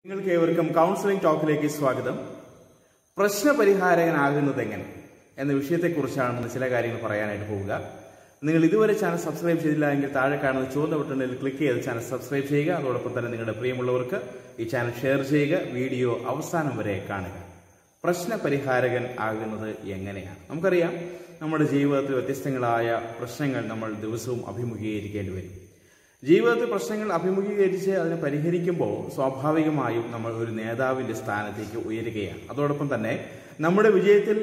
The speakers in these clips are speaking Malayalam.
നിങ്ങൾക്ക് ഏവർക്കും കൗൺസിലിംഗ് ടോക്കിലേക്ക് സ്വാഗതം പ്രശ്നപരിഹാരകനാകുന്നത് എങ്ങനെ എന്ന വിഷയത്തെക്കുറിച്ചാണ് ഇന്ന് ചില കാര്യങ്ങൾ പറയാനായിട്ട് പോവുക നിങ്ങൾ ഇതുവരെ ചാനൽ സബ്സ്ക്രൈബ് ചെയ്തില്ല എങ്കിൽ താഴെ കാണുന്ന ചുവന്ന ബട്ടണിൽ ക്ലിക്ക് ചെയ്ത് ചാനൽ സബ്സ്ക്രൈബ് ചെയ്യുക അതോടൊപ്പം തന്നെ നിങ്ങളുടെ പ്രിയമുള്ളവർക്ക് ഈ ചാനൽ ഷെയർ ചെയ്യുക വീഡിയോ അവസാനം വരെ കാണുക പ്രശ്നപരിഹാരകൻ ആകുന്നത് എങ്ങനെയാണ് നമുക്കറിയാം നമ്മുടെ ജീവിതത്തിൽ വ്യത്യസ്തങ്ങളായ പ്രശ്നങ്ങൾ നമ്മൾ ദിവസവും അഭിമുഖീകരിക്കേണ്ടി വരും ജീവിതത്തിൽ പ്രശ്നങ്ങൾ അഭിമുഖീകരിച്ച് അതിനെ പരിഹരിക്കുമ്പോൾ സ്വാഭാവികമായും നമ്മൾ ഒരു നേതാവിന്റെ സ്ഥാനത്തേക്ക് ഉയരുകയാണ് അതോടൊപ്പം തന്നെ നമ്മുടെ വിജയത്തിൽ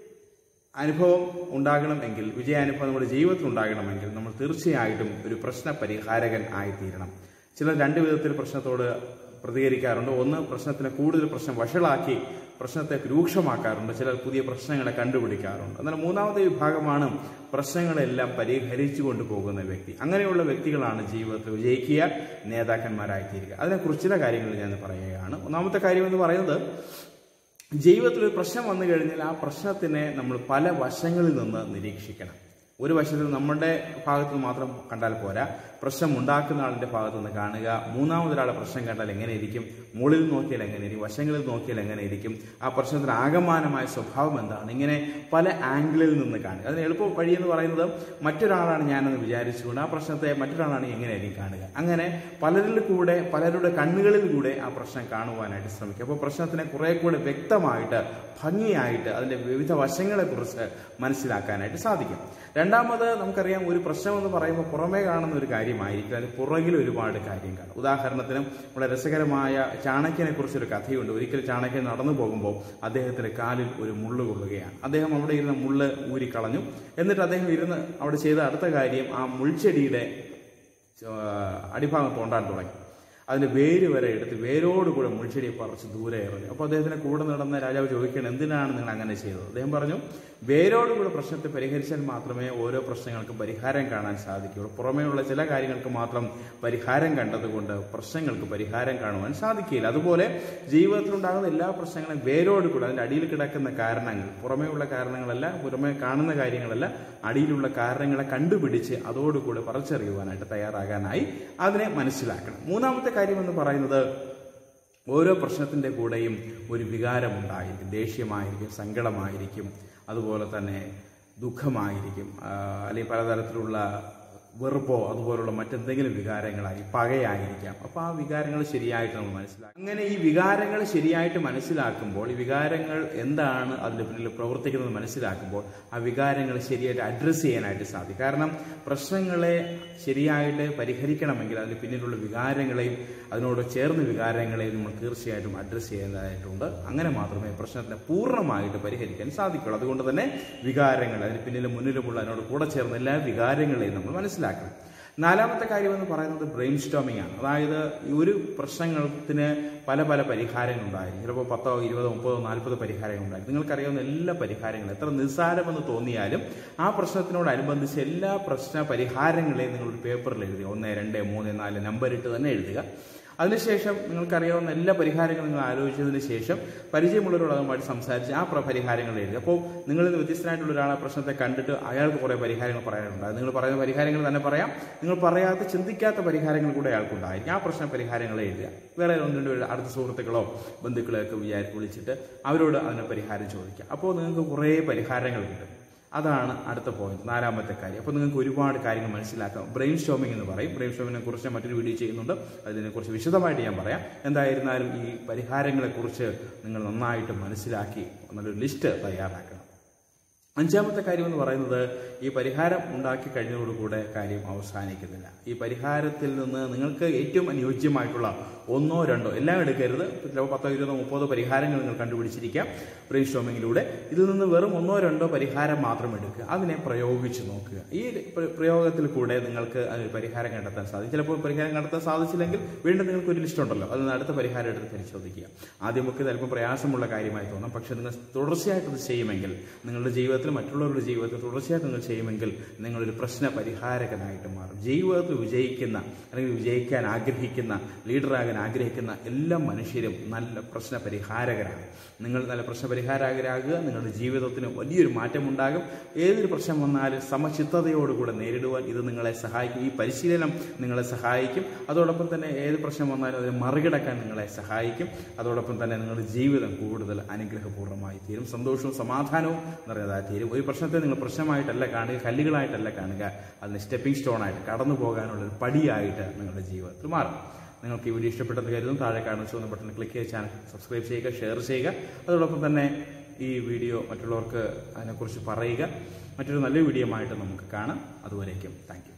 അനുഭവം ഉണ്ടാകണമെങ്കിൽ വിജയാനുഭവം നമ്മുടെ ജീവിതത്തിൽ ഉണ്ടാകണമെങ്കിൽ നമ്മൾ തീർച്ചയായിട്ടും ഒരു പ്രശ്ന പരിഹാരകൻ ആയിത്തീരണം ചിലർ രണ്ട് വിധത്തിൽ പ്രശ്നത്തോട് പ്രതികരിക്കാറുണ്ട് ഒന്ന് പ്രശ്നത്തിന് കൂടുതൽ പ്രശ്നം വഷളാക്കി പ്രശ്നത്തെ രൂക്ഷമാക്കാറുണ്ട് ചിലർ പുതിയ പ്രശ്നങ്ങളെ കണ്ടുപിടിക്കാറുണ്ട് എന്നാൽ മൂന്നാമത്തെ വിഭാഗമാണ് പ്രശ്നങ്ങളെല്ലാം പരിഹരിച്ചു കൊണ്ടുപോകുന്ന വ്യക്തി അങ്ങനെയുള്ള വ്യക്തികളാണ് ജീവിതത്തിൽ വിജയിക്കുക നേതാക്കന്മാരായിത്തീരുക അതിനെക്കുറിച്ച് ചില കാര്യങ്ങൾ ഞാൻ പറയുകയാണ് ഒന്നാമത്തെ കാര്യം എന്ന് പറയുന്നത് ജീവിതത്തിൽ ഒരു പ്രശ്നം വന്നു കഴിഞ്ഞാൽ ആ പ്രശ്നത്തിനെ നമ്മൾ പല വശങ്ങളിൽ നിന്ന് നിരീക്ഷിക്കണം ഒരു വശത്തിൽ നമ്മുടെ ഭാഗത്ത് നിന്ന് മാത്രം കണ്ടാൽ പോരാ പ്രശ്നം ഉണ്ടാക്കുന്ന ആളിന്റെ ഭാഗത്ത് നിന്ന് കാണുക മൂന്നാമതൊരാളെ പ്രശ്നം കണ്ടാൽ എങ്ങനെ ഇരിക്കും മുകളിൽ നോക്കിയാൽ എങ്ങനെ ഇരിക്കും വശങ്ങളിൽ നോക്കിയാൽ എങ്ങനെ ഇരിക്കും ആ പ്രശ്നത്തിന് ആകമാനമായ സ്വഭാവം എന്താണ് ഇങ്ങനെ പല ആംഗിളിൽ നിന്ന് കാണുക അതിന് എളുപ്പ വഴി എന്ന് പറയുന്നത് മറ്റൊരാളാണ് ഞാനെന്ന് വിചാരിച്ചുകൊണ്ട് ആ പ്രശ്നത്തെ മറ്റൊരാളാണ് എങ്ങനെയായിരിക്കും കാണുക അങ്ങനെ പലരിൽ കൂടെ പലരുടെ കണ്ണുകളിൽ കൂടെ ആ പ്രശ്നം കാണുവാനായിട്ട് ശ്രമിക്കുക അപ്പോൾ പ്രശ്നത്തിനെ കുറെ കൂടെ വ്യക്തമായിട്ട് ഭംഗിയായിട്ട് അതിന്റെ വിവിധ വശങ്ങളെക്കുറിച്ച് മനസ്സിലാക്കാനായിട്ട് സാധിക്കും രണ്ടാമത് നമുക്കറിയാം ഒരു പ്രശ്നം എന്ന് പറയുമ്പോൾ പുറമേ കാണുന്ന ഒരു കാര്യമായിരിക്കും അതിന് പുറകിൽ ഒരുപാട് കാര്യം കാണും ഉദാഹരണത്തിന് വളരെ രസകരമായ ചാണക്യനെ കുറിച്ചൊരു കഥയുണ്ട് ഒരിക്കൽ ചാണക്യൻ നടന്നു പോകുമ്പോൾ അദ്ദേഹത്തിന്റെ കാലിൽ ഒരു മുള്ള് കൊള്ളുകയാണ് അദ്ദേഹം അവിടെ ഇരുന്ന മുള്ള് ഊരിക്കളഞ്ഞു എന്നിട്ട് അദ്ദേഹം ഇരുന്ന് അവിടെ ചെയ്ത അടുത്ത കാര്യം ആ മുൾച്ചെടിയുടെ ആ, അടിഭാഗം തോണ്ടാൻ തുടങ്ങി അതിന്റെ വേര് വരെ എടുത്ത് വേരോടുകൂടെ മുൾച്ചെടിയെ പറിച്ച് ദൂരെ എറിഞ്ഞു അപ്പോൾ അദ്ദേഹത്തിന് കൂടെ നടന്ന രാജാവ് ചോദിക്കണം എന്തിനാണ് നിങ്ങൾ അങ്ങനെ ചെയ്തത് അദ്ദേഹം പറഞ്ഞു വേരോടുകൂടെ പ്രശ്നത്തെ പരിഹരിച്ചാൽ മാത്രമേ ഓരോ പ്രശ്നങ്ങൾക്കും പരിഹാരം കാണാൻ സാധിക്കുകയുള്ളൂ പുറമേയുള്ള ചില കാര്യങ്ങൾക്ക് മാത്രം പരിഹാരം കണ്ടതുകൊണ്ട് പ്രശ്നങ്ങൾക്ക് പരിഹാരം കാണുവാൻ സാധിക്കില്ല അതുപോലെ ജീവിതത്തിലുണ്ടാകുന്ന എല്ലാ പ്രശ്നങ്ങളും വേരോടുകൂടെ അതിന്റെ അടിയിൽ കിടക്കുന്ന കാരണങ്ങൾ പുറമേയുള്ള കാരണങ്ങളല്ല പുറമേ കാണുന്ന കാര്യങ്ങളല്ല അടിയിലുള്ള കാരണങ്ങളെ കണ്ടുപിടിച്ച് അതോടുകൂടെ പറിച്ചറിയുവാനായിട്ട് തയ്യാറാകാനായി അതിനെ മനസ്സിലാക്കണം മൂന്നാമത്തെ കാര്യം എന്ന് പറയുന്നത് ഓരോ പ്രശ്നത്തിന്റെ കൂടെയും ഒരു വികാരമുണ്ടായിരിക്കും ദേഷ്യമായിരിക്കും സങ്കടമായിരിക്കും അതുപോലെ തന്നെ ദുഃഖമായിരിക്കും ആ, അല്ലെങ്കിൽ പലതരത്തിലുള്ള വെറുപ്പോ അതുപോലുള്ള മറ്റെന്തെങ്കിലും വികാരങ്ങളായി പകയായിരിക്കാം അപ്പൊ ആ വികാരങ്ങൾ ശരിയായിട്ട് നമ്മൾ മനസ്സിലാക്കും അങ്ങനെ ഈ വികാരങ്ങൾ ശരിയായിട്ട് മനസ്സിലാക്കുമ്പോൾ ഈ വികാരങ്ങൾ എന്താണ് അതിന്റെ പിന്നിൽ പ്രവർത്തിക്കുന്നത് മനസ്സിലാക്കുമ്പോൾ ആ വികാരങ്ങൾ ശരിയായിട്ട് അഡ്രസ്സ് ചെയ്യാനായിട്ട് സാധിക്കും കാരണം പ്രശ്നങ്ങളെ ശരിയായിട്ട് പരിഹരിക്കണമെങ്കിൽ അതിന് പിന്നിലുള്ള വികാരങ്ങളെയും അതിനോട് ചേർന്ന വികാരങ്ങളെയും നമ്മൾ തീർച്ചയായിട്ടും അഡ്രസ്സ് ചെയ്യേണ്ടതായിട്ടുണ്ട് അങ്ങനെ മാത്രമേ പ്രശ്നത്തിനെ പൂർണ്ണമായിട്ട് പരിഹരിക്കാൻ സാധിക്കുള്ളൂ അതുകൊണ്ട് തന്നെ വികാരങ്ങൾ അതിന് പിന്നിലും മുന്നിലുമുള്ള അതിനോട് കൂടെ ചേർന്ന എല്ലാ വികാരങ്ങളെയും നമ്മൾ മനസ്സിലാക്കണം നാലാമത്തെ കാര്യം എന്ന് പറയുന്നത് ബ്രെയിൻ സ്റ്റോമിംഗ് ആണ് അതായത് ഈ ഒരു പ്രശ്നത്തിന് പല പല പരിഹാരങ്ങൾ ഉണ്ടായിരിക്കും ചിലപ്പോൾ പത്തോ ഇരുപതോ മുപ്പതോ നാൽപ്പതോ പരിഹാരങ്ങൾ ഉണ്ടായിരിക്കും നിങ്ങൾക്കറിയാവുന്ന എല്ലാ പരിഹാരങ്ങളും എത്ര നിസ്സാരമെന്ന് തോന്നിയാലും ആ പ്രശ്നത്തിനോടനുബന്ധിച്ച് എല്ലാ പ്രശ്ന പരിഹാരങ്ങളെയും നിങ്ങൾ ഒരു പേപ്പറിൽ എഴുതുക ഒന്ന് രണ്ട് മൂന്ന് നാല് നമ്പർ ഇട്ട് തന്നെ എഴുതുക അതിനുശേഷം നിങ്ങൾക്കറിയാവുന്ന എല്ലാ പരിഹാരങ്ങളും നിങ്ങൾ ആലോചിച്ചതിന് ശേഷം പരിചയമുള്ളവരോട് അതുമായിട്ട് സംസാരിച്ച് ആ പ്ര- പരിഹാരങ്ങൾ എഴുതുക അപ്പോൾ നിങ്ങൾ ഇന്ന് വ്യത്യസ്തനായിട്ടുള്ള ഒരാൾ ആ പ്രശ്നത്തെ കണ്ടിട്ട് അയാൾക്ക് കുറേ പരിഹാരങ്ങൾ പറയാനുണ്ട് അത് നിങ്ങൾ പറയുന്ന പരിഹാരങ്ങൾ തന്നെ പറയാം നിങ്ങൾ പറയാത്ത ചിന്തിക്കാത്ത പരിഹാരങ്ങൾ കൂടെ അയാൾക്കുണ്ടായിരിക്കും ആ പ്രശ്ന പരിഹാരങ്ങൾ എഴുതുക വേറെ ഒന്ന് രണ്ട് പേര് അടുത്ത സുഹൃത്തുക്കളോ ബന്ധുക്കളോ ഒക്കെ വിചാരി വിളിച്ചിട്ട് അവരോട് അതിന് പരിഹാരം ചോദിക്കുക അപ്പോൾ നിങ്ങൾക്ക് കുറേ പരിഹാരങ്ങൾ കിട്ടും അതാണ് അടുത്ത പോയിന്റ് നാലാമത്തെ കാര്യം അപ്പോൾ നിങ്ങൾക്ക് ഒരുപാട് കാര്യങ്ങൾ മനസ്സിലാക്കാം ബ്രെയിൻ സ്റ്റോമിംഗ് എന്ന് പറയും ബ്രെയിൻ സ്റ്റോമിങ്ങിനെ കുറിച്ച് മറ്റൊരു വീഡിയോ ചെയ്യുന്നുണ്ട് അതിനെക്കുറിച്ച് വിശദമായിട്ട് ഞാൻ പറയാം എന്തായിരുന്നാലും ഈ പരിഹാരങ്ങളെക്കുറിച്ച് നിങ്ങൾ നന്നായിട്ട് മനസ്സിലാക്കി നല്ലൊരു ലിസ്റ്റ് തയ്യാറാക്കണം അഞ്ചാമത്തെ കാര്യം എന്ന് പറയുന്നത് ഈ പരിഹാരം ഉണ്ടാക്കി കഴിഞ്ഞതോടുകൂടെ കാര്യം അവസാനിക്കുന്നില്ല ഈ പരിഹാരത്തിൽ നിന്ന് നിങ്ങൾക്ക് ഏറ്റവും അനുയോജ്യമായിട്ടുള്ള ഒന്നോ രണ്ടോ എല്ലാം എടുക്കരുത് ചിലപ്പോൾ പത്തോ ഇരുപതോ മുപ്പതോ പരിഹാരങ്ങൾ നിങ്ങൾ കണ്ടുപിടിച്ചിരിക്കാം ബ്രെയിൻ സ്റ്റോമിങ്ങിലൂടെ ഇതിൽ നിന്ന് വെറും ഒന്നോ രണ്ടോ പരിഹാരം മാത്രം എടുക്കുക അതിനെ പ്രയോഗിച്ച് നോക്കുക ഈ പ്ര- പ്രയോഗത്തിൽ കൂടെ നിങ്ങൾക്ക് അതിന് പരിഹാരം കണ്ടെത്താൻ സാധിക്കും ചിലപ്പോൾ പരിഹാരം കണ്ടെത്താൻ സാധിച്ചില്ലെങ്കിൽ വീണ്ടും നിങ്ങൾക്ക് ഒരു ലിസ്റ്റ് ഉണ്ടല്ലോ അതിന് അടുത്ത പരിഹാരം എടുത്ത് പരിശോധിക്കുക ആദ്യമൊക്കെ ചിലപ്പോൾ പ്രയാസമുള്ള കാര്യമായി തോന്നാം പക്ഷെ നിങ്ങൾ തുടർച്ചയായിട്ട് ഇത് ചെയ്യുമെങ്കിൽ നിങ്ങളുടെ ജീവിതത്തിൽ ജീവിതത്തിൽ മറ്റുള്ളവരുടെ ജീവിതത്തിൽ തുടർച്ചയായിട്ട് നിങ്ങൾ ചെയ്യുമെങ്കിൽ നിങ്ങളൊരു പ്രശ്ന പരിഹാരകനായിട്ട് മാറും ജീവിതത്തിൽ വിജയിക്കുന്ന അല്ലെങ്കിൽ വിജയിക്കാൻ ആഗ്രഹിക്കുന്ന ലീഡറാകാൻ ആഗ്രഹിക്കുന്ന എല്ലാ മനുഷ്യരും നല്ല പ്രശ്ന പരിഹാരകരാണ് നിങ്ങൾ നല്ല പ്രശ്ന പരിഹാരകരാകുക നിങ്ങളുടെ ജീവിതത്തിന് വലിയൊരു മാറ്റമുണ്ടാകും ഏതൊരു പ്രശ്നം വന്നാലും സമചിത്തതയോടുകൂടെ നേരിടുവാൻ ഇത് നിങ്ങളെ സഹായിക്കും ഈ പരിശീലനം നിങ്ങളെ സഹായിക്കും അതോടൊപ്പം തന്നെ ഏത് പ്രശ്നം വന്നാലും അതിനെ മറികടക്കാൻ നിങ്ങളെ സഹായിക്കും അതോടൊപ്പം തന്നെ നിങ്ങളുടെ ജീവിതം കൂടുതൽ അനുഗ്രഹപൂർണ്ണമായി തീരും സന്തോഷവും സമാധാനവും നിറഞ്ഞതായി തീരും ഒരു പ്രശ്നത്തെ നിങ്ങൾ പ്രശ്നമായിട്ടല്ല കാണുക കല്ലുകളായിട്ടല്ല കാണുക അതിന് സ്റ്റെപ്പിംഗ് സ്റ്റോൺ ആയിട്ട് കടന്നു പോകാനുള്ള ഒരു പടിയായിട്ട് നിങ്ങളുടെ ജീവിതത്തിൽ മാറും നിങ്ങൾക്ക് ഈ വീഡിയോ ഇഷ്ടപ്പെട്ടെന്ന് കരുതും താഴെ കാണുന്ന ചുവന്ന ബട്ടൺ ക്ലിക്ക് ചെയ്ത് ചാനൽ സബ്സ്ക്രൈബ് ചെയ്യുക ഷെയർ ചെയ്യുക അതോടൊപ്പം തന്നെ ഈ വീഡിയോ മറ്റുള്ളവർക്ക് അതിനെക്കുറിച്ച് പറയുക മറ്റൊരു നല്ല വീഡിയോ ആയിട്ട് നമുക്ക് കാണാം അതുവരേക്കും താങ്ക്